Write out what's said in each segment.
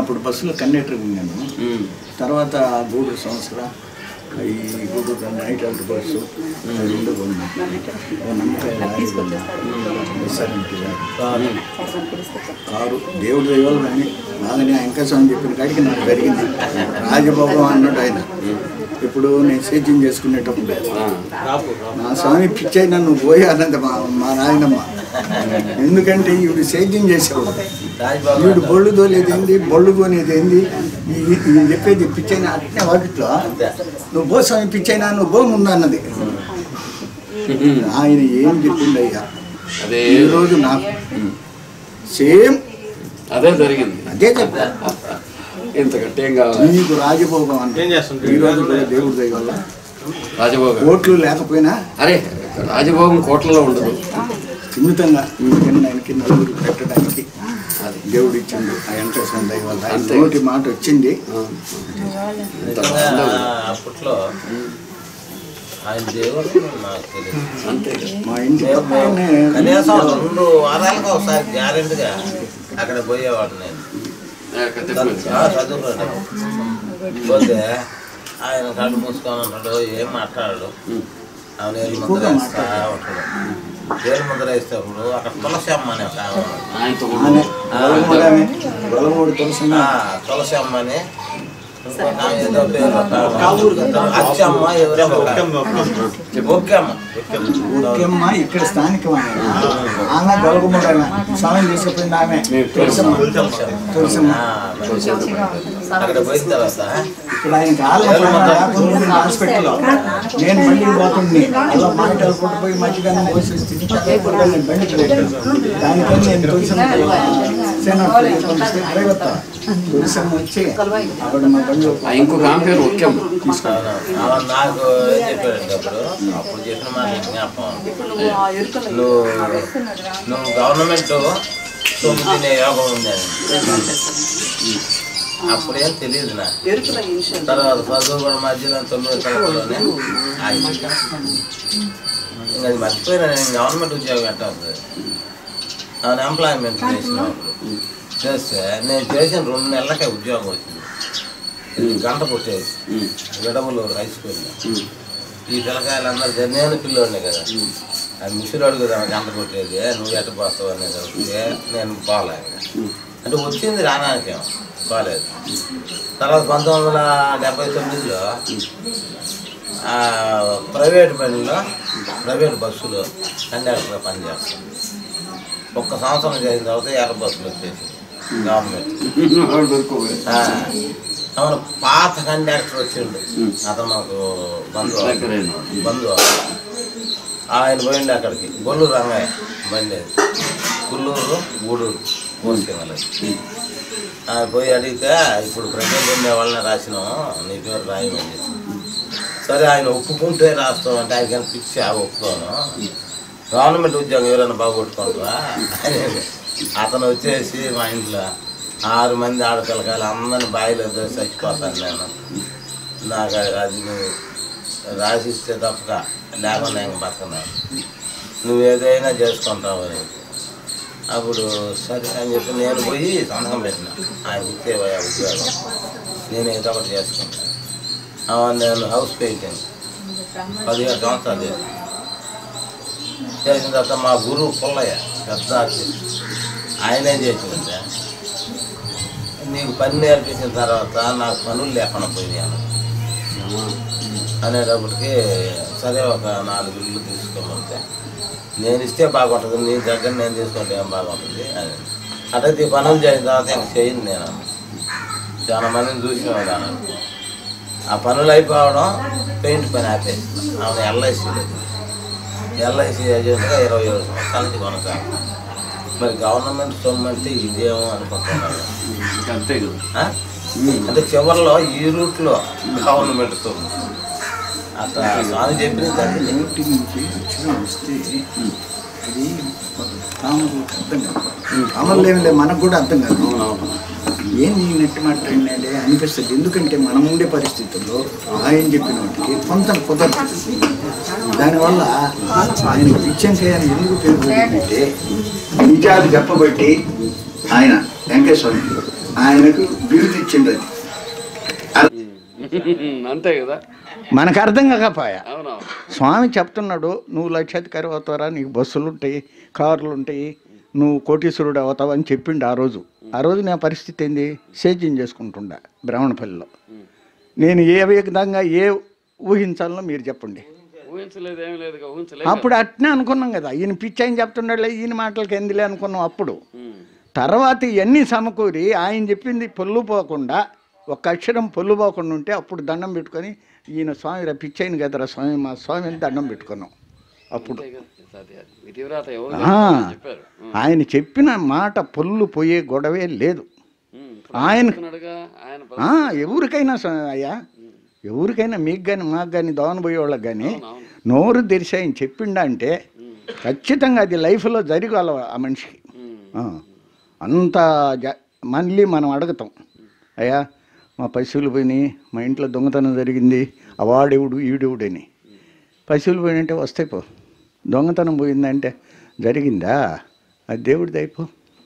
అప్పుడు బస్సులో కండక్టర్ ఉన్నాను ఉమ్. తర్వాత గూడూరు సంవత్సరం ఈ గూడూరు నైట్ అవుట్ బస్సు రెండు కొన్నాను ఓ నమ్మకాయ లారీ కొన్నాను. SRMT lorry. కారు దేవుడు దైవాలు కానీ బాగానే వెంకటస్వామి చెప్పిన కాడికి నాకు జరిగింది రాజభోగం అన్నాడు ఆయన ఇప్పుడు నేను సేద్యం చేసుకునేటప్పుడు నా స్వామి పిచ్చై నన్ను పోయి అన్నది మా మా నాయనమ్మ ఎందుకంటే ఈవిడ సేద్యం చేసేవాడు ఈవిడ బొళ్ళు తోలేది ఏంది బొళ్ళు కొనేది ఏంది ఈ- ఈ చెప్పేది పిచ్చైన అట్నే వాటిలో నువ్వు బో స్వామి పిచ్చైనా నువ్వు బో ముందు అన్నది ఆయన ఏం చెప్పిండు అయ్యా అదే ఈరోజు నాకు సేమ్ అదే జరిగింది అదే చెప్పా ఇంతకంటే ఏం కావాలి నీకు రాజభోగం అంటే ఏం చేస్తుంటారు? ఈ రోజు కూడా దేవుడి దయ వల్ల రాజభోగం ఓట్లు లేకపోయినా అరే రాజభోగం కోట్లలో ఉండదు సున్నితంగా కింద ఆయనకి నలుగురు పెట్టడానికి అది దేవుడు ఇచ్చిండు ఆ వెంకటేశ్వర దయ వల్ల ఆయన అంతే. నోటి మాట వచ్చింది ఆ. నిజంగా అప్పట్లో ఆయన దేవుడు నాకు తెలియదు అంతే కదా. మా ఇంటి మేము- పక్కనే కనీసం రెండు వారాలకు ఒకసారి గ్యారెంటీగా అక్కడ పోయేవాడు నేను ఆ, కత్తిపోయింది. ఆ, చదువుకోండి పోతే ఆయన కళ్ళు మూసుకొని ఉంటాడు ఏం మాట్లాడాడు ఆయన ఏళ్ళు ముద్ర వేస్తా ఉంటాడు ఏళ్ళు ముద్ర వేసేటప్పుడు అక్కడ తులసి అమ్మ అనే ఒక ఆమె ఉంది. ఆయనతో ఆమె గొలగమూడమే గొలగమూడు తులసి ఆ, తులసి అమ్మని ఇంకొక ఆమె ఏదో పేరు ఒక ఆమె. అచ్చమ్మ ఎవరో ఒక ఆమె. ఓకే అమ్మ ముఖ్యమ్మ ఇక్కడ స్థానికమైన ఆమె గొలగమూడమే స్వామి తీసుకుపోయింది ఆమె తులసమ్మ తులసమ్మ ఆ, అక్కడ పోయిన తర్వాత ఇక్కడ ఆయనకి ఆలయ హాస్పిటల్లో నేను మళ్ళీ పోతుంది అలా మాటలు కొట్టుపోయి మధ్యగానే పోసేసి నేను బండికి వెళ్ళాను. దానికని నేను తులసమ్మ తులసమ్మ వచ్చి అక్కడ మా బండిలో ఆ ఇంకొక ఆమె పేరు ఒక్కేమ్మ అవును. ఆమె నాకు ఏం చెప్పాడంటే అప్పుడు అప్పుడు చెప్పిన మాట జ్ఞాపకం నువ్వు నువ్వు గవర్నమెంట్ సొమ్ము తినే యోగం ఉంది అని అప్పుడేం తెలియదు నాకు తర్వాత చదువు కూడా మధ్యలో తొమ్మిది తరగతిలోనే ఆగిపోయింది ఇంకా అది మర్చిపోయినా నేను గవర్నమెంట్ ఉద్యోగం పెట్టాలి అవును ఎంప్లాయ్మెంట్ చేసినప్పుడు చేస్తే నేను చేసిన రెండు నెలలకే ఉద్యోగం వచ్చింది ఇది గంట కొట్టేది విడవలు హై స్కూల్లో ఈ పిల్లకాయలందరూ తె- నేను పిల్లోడిని కదా అది ముసిరాడు కదా గంట కొట్టేది నువ్వు ఎట్ట పోస్తావు అనేది అడిగితే నేను పోలే ఇంకా. అంటే వచ్చింది రానాకేం బాగాలేదు తర్వాత పంతొమ్మిది వందల డెబ్బై తొమ్మిదిలో ఆ, ప్రైవేట్ బండిలో ప్రైవేట్ బస్సులో కండక్టర్గా పనిచేస్తాను ఒక్క సంవత్సరం చేసిన తర్వాత ఎర్ర బస్సులు వచ్చేసి గవర్నమెంట్ ఆవిడ దొరుకోపోయి ఆ, అవును పాత కండక్టర్ వచ్చిండు అతను మాకు బంధువు దగ్గరైన బంధువు ఆయన పోయిండు అక్కడికి గొల్లూరు రంగయ్య బండి అది. గుల్లూరు గూడూరు పోసుకెళ్ళాలి ఆయన పోయి అడిగితే ఇప్పుడు ప్రెగ్నెంట్ ఉండే వాళ్ళని రాసినాము నీ పేరు రాయమని చెప్పి సరే ఆయన ఒప్పుకుంటే రాస్తాం అంటే ఆయన కానీ ఫిక్స్ ఆ ఒప్పుకోను గవర్నమెంట్ ఉద్యోగం ఎవరైనా బాగొట్టుకుంటారా అని అతను వచ్చేసి మా ఇంట్లో ఆరు మంది ఆడపిల్లకాయలు అందరిని బాయిలో దోసి చచ్చిపోతాను నేను నాకు అది నువ్వు రాసిస్తే తప్పక లేకుండా ఇంక బతకన్నాను నువ్వు ఏదైనా చేసుకుంటావు అని అప్పుడు సరే అని చెప్పి నేను పోయి సంతకం పెట్టిన ఆయన ఇచ్చేవయ్యా ఉద్యోగం నేను ఏదో ఒకటి చేసుకుంటాను ఆ, నేను హౌస్ పెయింటింగ్ పదిహేడు సంవత్సరాలు చేశాను చేసిన తర్వాత మా గురువు పుల్లయ్య పెద్ద ఆర్టిస్ట్ ఆయనే చేసిందంటే నీకు పని నేర్పించిన తర్వాత నాకు పనులు లేకుండా పోయినాయి అన్నాడు. అనేటప్పటికి సరే ఒక నాలుగు ఇల్లు తీసుకోమంటే నేను ఇస్తే బాగుంటుంది నీ దగ్గర నేను తీసుకుంటే ఏం బాగుంటుంది అని అటైతే ఈ పనులు చేసిన తర్వాత ఇంక చేయను నేను చాలా మందిని చూసినాడు అన్నాడు ఆ పనులు అయిపోవడం పెయింట్ పని ఆపేసి ఆమె ఎల్ఐసి ఎల్ఐసి ఏజెంట్గా ఇరవై ఏడు సంవత్సరాల నుంచి కొనసాగు మరి గవర్నమెంట్ సొమ్ము అంటే ఇదేమో అనుకుంటున్నాను ఇంకా అంతే కదా ఆ? అంటే చివరిలో ఈ రూట్లో గవర్నమెంట్ సొమ్ము అట్లా స్వామి చెప్పిన జరిగింది ఇంటి నుంచి వచ్చిన వస్తే అది కామర్లకు అర్థం కాదు కామర్లు ఏమి లేదు మనకు కూడా అర్థం కాదు అవునవును ఏంది ఈ నెట్టి మాట్లాడినాడే అనిపిస్తుంది ఎందుకంటే మనం ఉండే పరిస్థితుల్లో ఆయన చెప్పిన వాటికి కొంత కుదరదు దానివల్ల ఆయన పిచ్చంకయ్య అని ఎందుకు పేరు పెట్టిందంటే నిజాలు చెప్పబట్టి ఆయన వెంకటేశ్వరుడికి ఆయనకు బిరుదు ఇచ్చిండు అది అంతే కదా మనకు అర్థం కాకపోయా అవునవును స్వామి చెప్తున్నాడు నువ్వు లక్షాధికారి అవుతారా నీకు బస్సులు ఉంటాయి కార్లు ఉంటాయి నువ్వు కోటీశ్వరుడు అవుతావు అని చెప్పిండు ఆ రోజు ఆ రోజు నా పరిస్థితి ఏంది సేద్యం చేసుకుంటుండా బ్రాహ్మణపల్లిలో నేను ఏ విధంగా ఏ ఊహించాలనో మీరు చెప్పండి ఊహించలేదు ఏమీ లేదు ఊహించలేదు అప్పుడు అట్నే అనుకున్నాం కదా ఈయన పిచ్చి ఆయన చెప్తున్నాడులే ఈయన మాటలకి ఎందులే అనుకున్నాం అప్పుడు తర్వాత ఇవన్నీ సమకూరి ఆయన చెప్పింది పొల్లు పోకుండా ఒక అక్షరం పొల్లు పోకుండా ఉంటే అప్పుడు దండం పెట్టుకొని ఈయన స్వామి రా పిచ్చైన కదరా స్వామి మా స్వామిని దండం పెట్టుకున్నాం అప్పుడు విధివ్రాత ఎవరు ఆ, చెప్పారు ఆయన చెప్పిన మాట పొల్లు పోయే గొడవే లేదు ఉమ్, ఆయన చెప్తున్నాడుగా ఆయన ఆ, ఎవరికైనా స- అయ్యా ఎవరికైనా మీకు కానీ మాకు కానీ దోవన పోయే వాళ్ళకి కానీ నోరు తెరిచి ఆయన చెప్పిండా అంటే ఖచ్చితంగా అది లైఫ్లో జరగాల ఆ మనిషికి ఆ, అంత జ- మళ్ళీ మనం అడుగుతాం అయ్యా మా పశువులు పోయినాయి మా ఇంట్లో దొంగతనం జరిగింది ఆ వాడెవడు ఈడెవడని పశువులు పోయినంటే వస్తాయి పో దొంగతనం పోయిందంటే జరిగిందా అది దేవుడి దయపో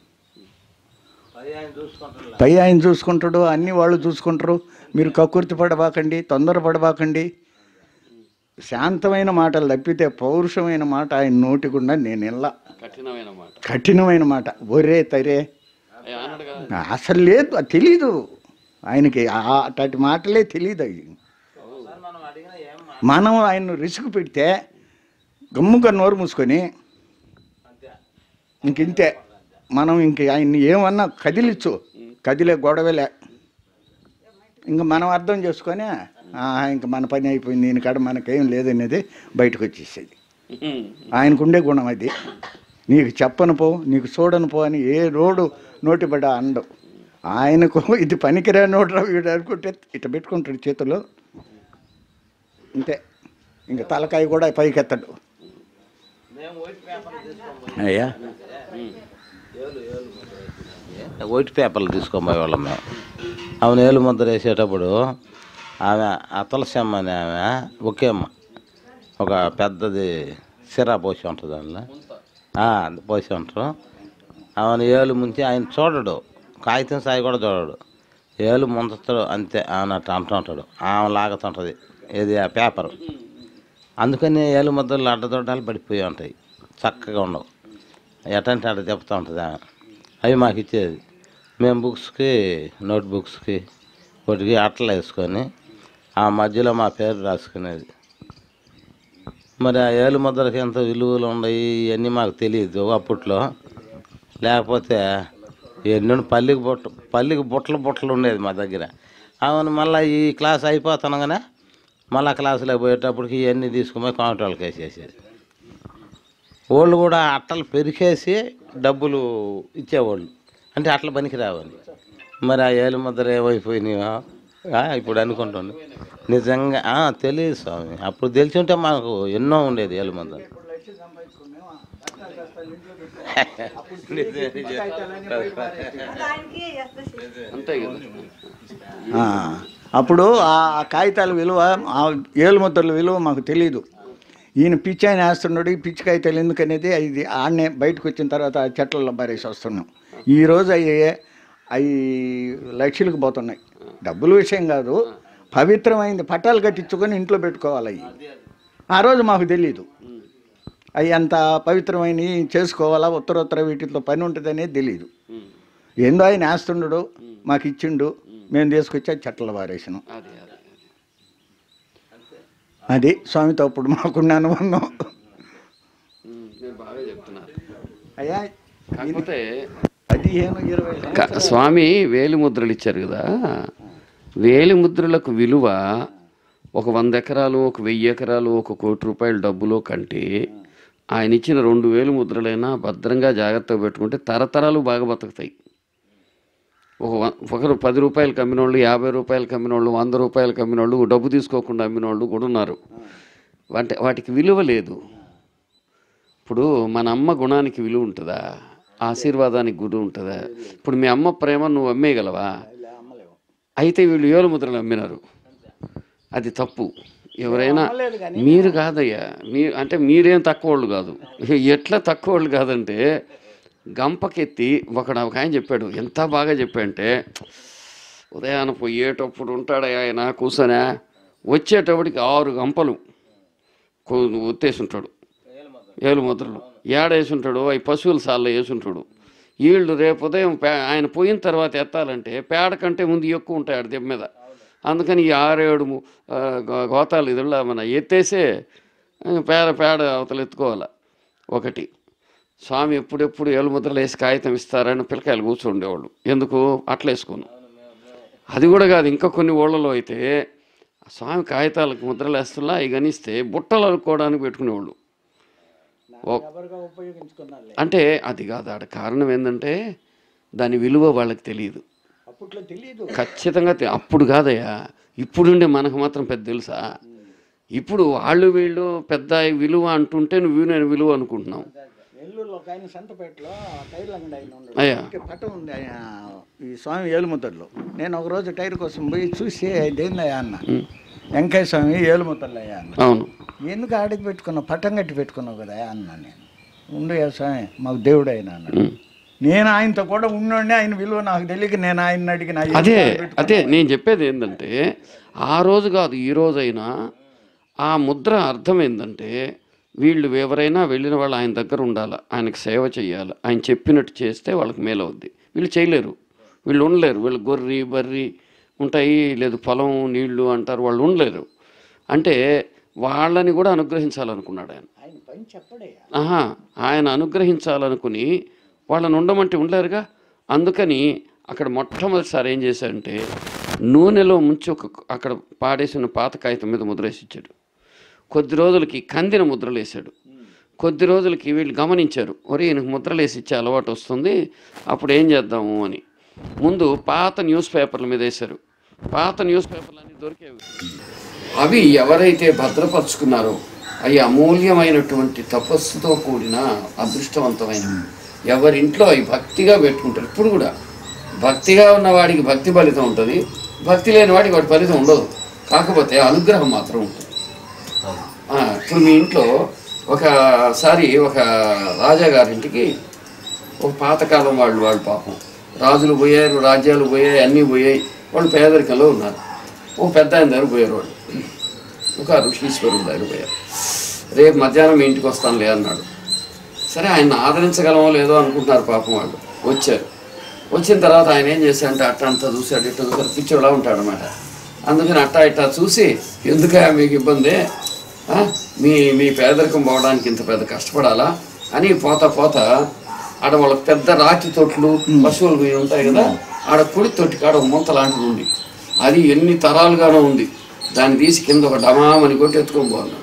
పై ఆయన చూసుకుంటాడు అన్ని వాళ్ళు చూసుకుంటారు మీరు కక్కుర్తి పడబాకండి తొందర పడబాకండి శాంతమైన మాటలు తప్పితే పౌరుషమైన మాట ఆయన నోటి గుండా నేను ఇలా కఠినమైన మాట కఠినమైన మాట ఒరే తరే ఏ, అన్నాడు కదా అసలు లేదు అది తెలీదు ఆయనకి ఆ- అట్లాంటి మాటలే తెలియదు అవి మనం ఆయన రిసుకు పెడితే గమ్ముగా నోరు మూసుకొని ఇంకింతే మనం ఇంక ఆయన్ని ఏమన్నా కదిలిచ్చు కదిలే గొడవలే ఇంకా మనం అర్థం చేసుకొని "ఆ, ఇంక మన పని అయిపోయింది దీని కాడ మనకేం లేదనేది బయటకు వచ్చేసేది ఉమ్, ఆయనకుండే గుణం అది నీకు చెప్పను పో నీకు చూడను పో అని ఏ రోడ్డు నోటిబడ అండవు ఆయనకు ఇది పనికిరా నోటు వీడు అనుకుంటే ఇట్ట పెట్టుకుంటాడు చేతిలో అంతే ఇంకా తలకాయ కూడా పైకెత్తడు అయ్యా వైట్ పేపర్లు తీసుకొని వాళ్ళం మేము ఆమె ఏలు ముద్ర వేసేటప్పుడు ఆమె ఆ తులసమ్మ అనే ఆమె ఒకే అమ్మ ఒక పెద్దది సిరా పోసి ఉంటుంది అందులో ఆ, పోసి ఉంటారు ఆమెను ఏలు ముంచి ఆయన చూడడు కాగితం సాయి కూడా చూడడు ఏలు ముంచుతాడు అంతే అన్నట్టు అంటుంటాడు ఆమె లాగుతుంటుంది ఏది ఆ పేపర్ అందుకని ఏలు ముద్దలు అడ్డదొడ్డాలు పడిపోయి ఉంటాయి చక్కగా ఉండవు ఎటంటే అట్ట చెప్తూ ఉంటుంది ఆమె అవి మాకు ఇచ్చేది మేము బుక్స్కి నోట్ బుక్స్కి వాటికి అట్టలు వేసుకొని ఆ మధ్యలో మా పేరు రాసుకునేది మరి ఆ ఏలు ముద్రకి ఎంత విలువలు ఉన్నాయి ఇవన్నీ మాకు తెలియదు అప్పట్లో లేకపోతే ఎన్నో పల్లికి బుట్ట పల్లికి బుట్టలు బుట్టలు ఉండేది మా దగ్గర అవును మళ్ళీ ఈ క్లాస్ అయిపోతున్నాగానే మళ్ళీ క్లాసులో పోయేటప్పటికి ఇవన్నీ తీసుకుపోయి కాంట్రోల్కి వేసేసేది వాళ్ళు కూడా అట్టలు పెరికేసి డబ్బులు ఇచ్చేవాళ్ళు అంటే అట్ల పనికి రావని మరి ఆ ఏలు ముద్ర ఏమైపోయినాయో ఆ, ఇప్పుడు అనుకుంటాను నిజంగా ఆ, తెలియదు స్వామి అప్పుడు తెలిసి ఉంటే మాకు ఎన్నో ఉండేది ఏలు ముద్ర అంతే కదా ఆ, అప్పుడు ఆ ఆ కాగితాల విలువ ఆ ఏలు ముద్రల విలువ మాకు తెలియదు ఈయన పిచ్చి ఆయన వేస్తున్నాడు ఈ పిచ్చి కాగితాలు ఎందుకనేది ఇది ఆడనే బయటకు వచ్చిన తర్వాత ఆ చెట్లలో బారేసి వస్తున్నాం ఈరోజు అవి అవి లక్షలకు పోతున్నాయి డబ్బుల విషయం కాదు పవిత్రమైంది పట్టాలు కట్టించుకొని ఇంట్లో పెట్టుకోవాలి అవి ఆ రోజు మాకు తెలియదు అవి అంత పవిత్రమైనవి చేసుకోవాలా ఉత్తరోత్తర వీటితో పని ఉంటుందనేది తెలియదు ఉమ్, ఏందో ఆయన వేస్తుండడు మాకు ఇచ్చిండు మేము తీసుకొచ్చి ఆ చెట్ల పారేసినాం అది అది అది. అది స్వామితో అప్పుడు మాకున్న అనుబంధం ఉమ్, మీరు బాగా చెప్తున్నారు అయ్యా కాకపోతే పదిహేను ఇరవై క- స్వామి వేలి ముద్రలు ఇచ్చారు కదా వేలి ముద్రలకు విలువ ఒక వంద ఎకరాలు ఒక వెయ్యి ఎకరాలు ఒక కోటి రూపాయల డబ్బులో కంటే ఆయన ఇచ్చిన రెండు వేలు ముద్రలైనా భద్రంగా జాగ్రత్తగా పెట్టుకుంటే తరతరాలు బాగా బతుకుతాయి ఒక వ- ఒకరు పది రూపాయలు కమ్మినోళ్ళు యాభై రూపాయలు కమ్మినోళ్ళు వంద రూపాయలు కమ్మినోళ్ళు డబ్బు తీసుకోకుండా అమ్మినోళ్ళు కూడా ఉన్నారు అంటే వాటికి విలువ లేదు ఇప్పుడు మన అమ్మ గుణానికి విలువ ఉంటుందా ఆశీర్వాదానికి గురువు ఉంటుందా ఇప్పుడు మీ అమ్మ ప్రేమ నువ్వు అమ్మేయగలవా అయితే వీళ్ళు ఏలు ముద్రలు అమ్మినారు అది తప్పు ఎవరైనా మీరు కాదయ్యా మీ అంటే మీరేం తక్కువ వాళ్ళు కాదు ఎట్లా తక్కువ వాళ్ళు కాదంటే గంపకెత్తి ఒకడు ఒక ఆయన చెప్పాడు ఎంత బాగా చెప్పాడంటే ఉదయాన పోయేటప్పుడు ఉంటాడు ఆయన కూర్చొని వచ్చేటప్పటికి ఆరు గంపలు కో- ఒత్తేసి ఉంటాడు ఏలు ముద్రలు ఏడేసి ఉంటాడు అవి పశువుల సాల్లో వేసుంటాడు వీళ్ళు రేపు ఉదయం పే ఆయన పోయిన తర్వాత ఎత్తాలంటే పేడ కంటే ముందు ఎక్కువ ఉంటాయి ఆడ దెబ్బ మీద అందుకని ఈ ఆరేడు ము- ఆ, గో- గోతాలు ఇదిలా మన ఎత్తేసే ఆ, పేడ పేడ అవతల ఎత్తుకోవాలి ఒకటి స్వామి ఎప్పుడెప్పుడు ఏలు ముద్రలు వేసి కాగితం ఇస్తారని పిల్లకాయలు కూర్చుండేవాళ్ళు ఎందుకు అట్లా వేసుకోను అది కూడా కాదు ఇంకా కొన్ని ఊళ్ళలో అయితే స్వామి కాగితాలకు ముద్రలు వేస్తున్నా అవి గనిస్తే బుట్టలు అలుకోవడానికి పెట్టుకునేవాళ్ళు ఓ- ఎవరుగా ఉపయోగించుకున్నారులే అంటే అది కాదు ఆడ కారణం ఏంటంటే దాని విలువ వాళ్ళకి తెలియదు అప్పట్లో తెలియదు ఖచ్చితంగా తె- అప్పుడు కాదయ్యా ఇప్పుడుండే మనకు మాత్రం పెద్ద తెలుసా ఇప్పుడు వాళ్ళు వీళ్ళు పెద్ద విలువ అంటుంటే నువ్వు నేను విలువ అనుకుంటున్నావు నెల్లూరులో ఒక ఆయన సంతపేటలో టైర్లు అంగడి ఆయన ఉన్నాడు అయ్యా. ఊరికే పటం ఉంది ఆయన ఈ స్వామి ఏలుముద్దర్లో నేను ఒక రోజు టైర్ కోసం పోయి చూసి ఇదేందయ్యా అన్న వెంకయ్య స్వామి ఏలుముద్దర్లు అయ్యా అన్న అవును ఎందుకు ఆడికి పెట్టుకున్నావు పట్టం కట్టి పెట్టుకున్నావు కదా అన్న నేను ఉండు ఏ స్వామి మాకు దేవుడు ఆయన అన్నాడు ఉం. నేను ఆయనతో కూడా ఉన్నోడిని ఆయన విలువ నాకు తెలియక నేను ఆయన అడిగిన అదే అదే నేను చెప్పేది ఏంటంటే ఆ రోజు కాదు ఈ రోజైనా ఆ ముద్ర అర్థం ఏంటంటే వీళ్ళు ఎవరైనా వెళ్ళిన వాళ్ళు ఆయన దగ్గర ఉండాలి ఆయనకు సేవ చేయాలి ఆయన చెప్పినట్టు చేస్తే వాళ్ళకి మేలవుద్ది వీళ్ళు చేయలేరు వీళ్ళు ఉండలేరు వీళ్ళు గొర్రి బర్రి ఉంటాయి లేదు పొలం నీళ్లు అంటారు వాళ్ళు ఉండలేరు అంటే వాళ్ళని కూడా అనుగ్రహించాలనుకున్నాడు ఆయన ఆయన పని చెప్పడయ్యా ఆహా ఆయన అనుగ్రహించాలనుకుని వాళ్ళని ఉండమంటే ఉండలేరుగా అందుకని అక్కడ మొట్టమొదటిసారి ఏం చేశాడంటే నూనెలో ముంచి ఒక అక్కడ పాడేసిన పాత కాగితం మీద ముద్రేసి ఇచ్చాడు కొద్ది రోజులకి కందిన ముద్రలు వేశాడు కొద్ది రోజులకి వీళ్ళు గమనించారు ఒరే ఈయనకు ముద్రలు వేసి ఇచ్చే అలవాటు వస్తుంది అప్పుడు ఏం చేద్దాము అని ముందు పాత న్యూస్ పేపర్ల మీద వేశారు పాత న్యూస్ పేపర్లు అన్నీ దొరికేవి అవి ఎవరైతే భద్రపరుచుకున్నారో అవి అమూల్యమైనటువంటి తపస్సుతో కూడిన అదృష్టవంతమైన ఎవరింట్లో అవి భక్తిగా పెట్టుకుంటారు ఇప్పుడు కూడా భక్తిగా ఉన్న వాడికి భక్తి ఫలితం ఉంటుంది భక్తి లేని వాడికి వాడి ఫలితం ఉండదు కాకపోతే అనుగ్రహం మాత్రం ఉంటుంది ఆ, ఇప్పుడు మీ ఇంట్లో ఒకసారి ఒక రాజాగారింటికి ఒక పాతకాలం వాళ్ళు వాళ్ళు పాపం రాజులు పోయారు రాజ్యాలు పోయాయి అన్నీ పోయాయి వాళ్ళు పేదరికంలో ఉన్నారు ఒక పెద్ద ఆయన దగ్గర పోయారు వాళ్ళు ఒక ఋషీశ్వరుడు దగ్గర పోయారు రేపు మధ్యాహ్నం మీ ఇంటికి వస్తానులే అన్నాడు సరే ఆయన ఆదరించగలమో లేదో అనుకుంటున్నారు పాపం వాళ్ళు వచ్చారు వచ్చిన తర్వాత ఆయన ఏం చేశాడంటే అట్ట అంతా చూశాడు ఇట్ట చూసాడు పిచ్చోలా ఉంటాడు అనమాట అందుకని అట్టా ఇట్టా చూసి ఎందుక మీకు ఇబ్బంది ఆ? మీ మీ పేదరికం పోవడానికి ఇంత పెద్ద కష్టపడాలా అని పోతా పోతా ఆడ వాళ్ళ పెద్ద రాతి తొట్లు పశువులు ఇవి ఉంటాయి కదా ఆడ కుడి తొట్టి కాడ ఒక ముంత లాంటిది ఉంది అది ఎన్ని తరాలుగానో ఉంది దాన్ని తీసి కింద ఒక డమామని కొట్టి ఎత్తుకొని పోన్నాడు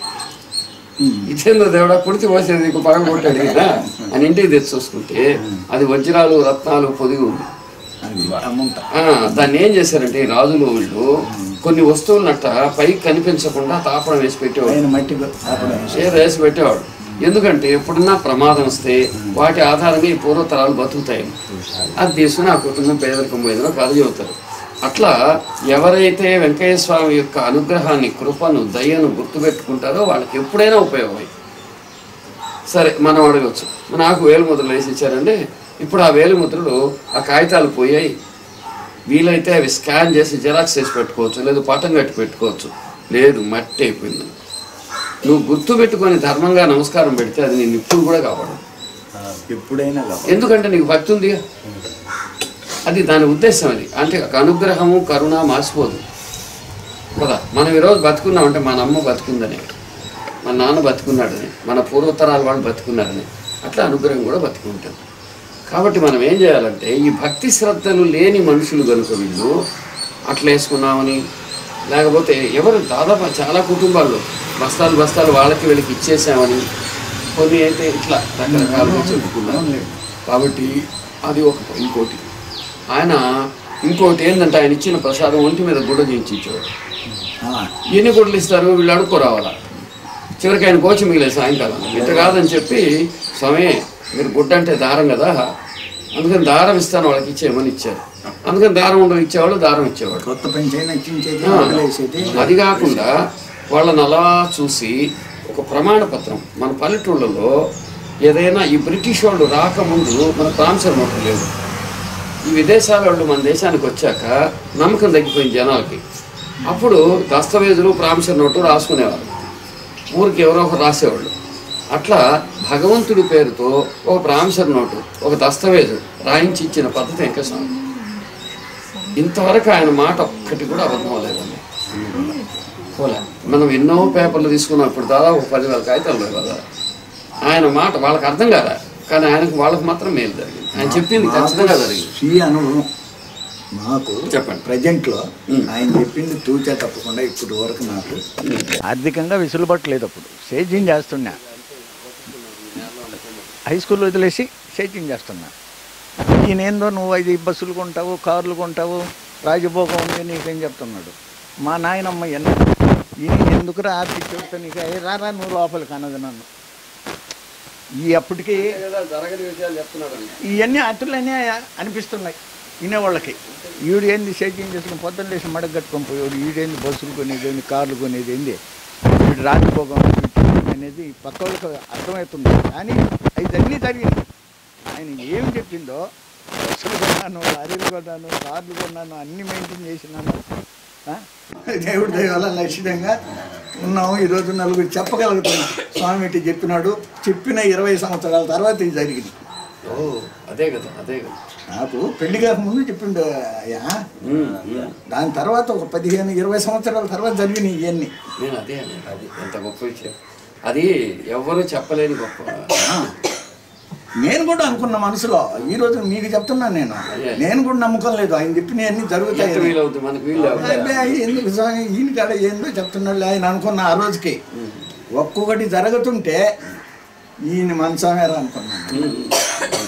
ఇచ్చేందో దేవుడా కుడితి పోసేది నీకు పగల కొట్టాడు కదా అని ఇంటికి తెచ్చి చూసుకుంటే అది వజ్రాలు రత్నాలు పొదిగి ఉంది అది అమ్ముంట ఆ, దాన్ని ఏం చేశారంటే ఈ రాజులు వీళ్ళు కొన్ని వస్తువులనట్ట పైకి కనిపించకుండా తాపడం వేసి పెట్టేవాడు ఆయన మట్టి ఆపడం చీర వేసి పెట్టేవాడు ఎందుకంటే ఎప్పుడన్నా ప్రమాదం వస్తే వాటి ఆధారంగా ఈ పూర్వతరాలు బతుకుతాయి అది తీసుకుని ఆ కుటుంబం పేదరికం పోయిందో కథ చెబుతారు అట్లా ఎవరైతే వెంకయ్య స్వామి యొక్క అనుగ్రహాన్ని కృపను దయను గుర్తుపెట్టుకుంటారో వాళ్ళకి ఎప్పుడైనా ఉపయోగం సరే మనం అడగచ్చు నాకు వేలు ముద్రలు వేసి ఇచ్చారండి ఇప్పుడు ఆ వేలు ముద్రలు ఆ కాగితాలు పోయాయి వీలైతే అవి స్కాన్ చేసి జెరాక్స్ చేసి పెట్టుకోవచ్చు లేదు పటం కట్టి పెట్టుకోవచ్చు లేదు మట్టి అయిపోయింది నువ్వు గుర్తు పెట్టుకొని ధర్మంగా నమస్కారం పెడితే అది నేను ఇప్పుడు కూడా కాపాడు ఎప్పుడైనా కావాలి ఎందుకంటే నీకు భక్తి ఉంది అది దాని ఉద్దేశం అది అంటే ఒక అనుగ్రహము కరుణ మాసిపోదు కదా మనం ఈరోజు బతుకున్నామంటే మన అమ్మ బతుకుందని మన నాన్న బతుకున్నాడని మన పూర్వతరాల వాళ్ళు బతుకున్నారని అట్లా అనుగ్రహం కూడా బతుకుంటుంది కాబట్టి మనం ఏం చేయాలంటే ఈ భక్తి శ్రద్ధలు లేని మనుషులు కనుక వీళ్ళు అట్లా వేసుకున్నామని లేకపోతే ఎవరు దాదాపు చాలా కుటుంబాల్లో బస్తాలు బస్తాలు వాళ్ళకి వీళ్ళకి ఇచ్చేసామని కొన్ని అయితే ఇట్లా రకరకాలుగా చెప్పుకున్నాం కాబట్టి అది ఒక ఇంకోటి ఆయన ఇంకోటి ఏంటంటే ఆయన ఇచ్చిన ప్రసాదం ఒంటి మీద గుడ్డ చేయించి ఇచ్చేవాడు ఎన్ని గుడ్డలు ఇస్తారు వీళ్ళు అడుక్కో రావాలా చివరికి ఆయన కోచి మిగిలేదు సాయంకాలం ఇట్ట కాదని చెప్పి స్వామి మీరు గుడ్డ అంటే దారం కదా అందుకని దారం ఇస్తాను వాళ్ళకి ఇచ్చేయమని ఇచ్చారు అందుకని దారం ఉండవు ఇచ్చేవాళ్ళు దారం ఇచ్చేవాడు కొత్త పెంచైనా ఇచ్చించేది ఆ, వదిలేసేది అది కాకుండా వాళ్ళని అలా చూసి ఒక ప్రమాణ పత్రం మన పల్లెటూళ్ళలో ఏదైనా ఈ బ్రిటిష్ వాళ్ళు రాకముందు మన ప్రామిసర్ నోట్లు లేవు ఈ విదేశాల వాళ్ళు మన దేశానికి వచ్చాక నమ్మకం తగ్గిపోయింది జనాలకి అప్పుడు దస్తవేజులు ప్రామిసర్ నోటు రాసుకునేవారు ఊరికి ఎవరో ఒకరు రాసేవాళ్ళు అట్లా భగవంతుడి పేరుతో ఒక ప్రామిసర్ నోటు ఒక దస్తవేజు రాయించి ఇచ్చిన పద్ధతి వెంకటస్వామి ఇంతవరకు ఆయన మాట ఒక్కటి కూడా అబద్ధం అవ్వలేదండి పోలే మనం ఎన్నో పేపర్లు తీసుకున్నాం ఇప్పుడు దాదాపు పదివేల కాగితాలు లేవు కదా ఆయన మాట వాళ్ళకి అర్థం కాదా కానీ ఆయనకు వాళ్ళకి మాత్రం మేలు జరిగింది ఆయన చెప్పింది ఖచ్చితంగా జరిగింది స్వీయ అనుభవం మాకు చెప్పండి. ప్రజెంట్లో ఆయన చెప్పింది తూచా తప్పకుండా ఇప్పటి వరకు నాకు ఆర్థికంగా వెసులుబాటు లేదు అప్పుడు సేద్యం చేస్తున్నా హై స్కూల్ వదిలేసి సేద్యం చేస్తున్నా ఈయనేందో నువ్వు ఐదు బస్సులు కొంటావు కార్లు కొంటావు రాజభోగం ఉంది నీకేం చెప్తున్నాడు మా నాయనమ్మ ఎన్న ఈయన ఎందుకురా ఆర్థిక చెప్తా నీకు "ఏ రారా నువ్వు లోపలికి అన్నది నన్ను ఈ అప్పటికి జరగని విషయాలు చెప్తున్నాడు ఇవన్నీ అతులనే అనిపిస్తున్నాయి వినేవాళ్ళకి ఈడు ఏంది సేద్యం చేసుకుని పొద్దున్న లేచి మడగ కట్టుకొని పోయాడు ఈడేంది బస్సులు కొనేది ఏంది కార్లు కొనేది ఏంది వీడు రాజభోగం అనేది పక్క వాళ్ళకి అర్థమవుతుంది కానీ ఇదన్నీ జరిగింది ఆయన ఏం చెప్పిందో బస్సులు కొన్నాను లారీలు కొన్నాను కార్లు కొన్నాను అన్ని మెయింటైన్ చేసినాను ఆ? దేవుడి దయ వల్ల లక్షితంగా ఉన్నాము ఈరోజు నలుగురు చెప్పగలుగుతున్నాం స్వామి ఇటు చెప్పినాడు చెప్పిన ఇరవై సంవత్సరాల తర్వాత ఇది జరిగింది ఓ అదే కదా అదే కదా నాకు పెళ్లి కాకముందు చెప్పిండు అయ్యా ఉమ్, ఉమ్. దాని తర్వాత ఒక పదిహేను ఇరవై సంవత్సరాల తర్వాత జరిగినాయి ఇవన్నీ నేను అదే అనేది అది ఎంత గొప్ప విషయం అది ఎవరు చెప్పలేని గొప్ప ఆ. నేను కూడా అనుకున్న మనసులో ఈ రోజు మీకు చెప్తున్నాను నేను నేను కూడా నమ్మకం లేదు ఆయన చెప్పినవి అన్ని జరుగుతాయి ఎంత వీలవుతుంది మనకు వీలు అవుతుంది అబ్బాయి, ఎందుకు స్వామి ఈయన కాడ ఏందో చెప్తున్నాడు ఆయన అనుకున్న ఆ రోజుకి ఒక్కొక్కటి జరుగుతుంటే ఈయన మనసామేరా అనుకున్నాను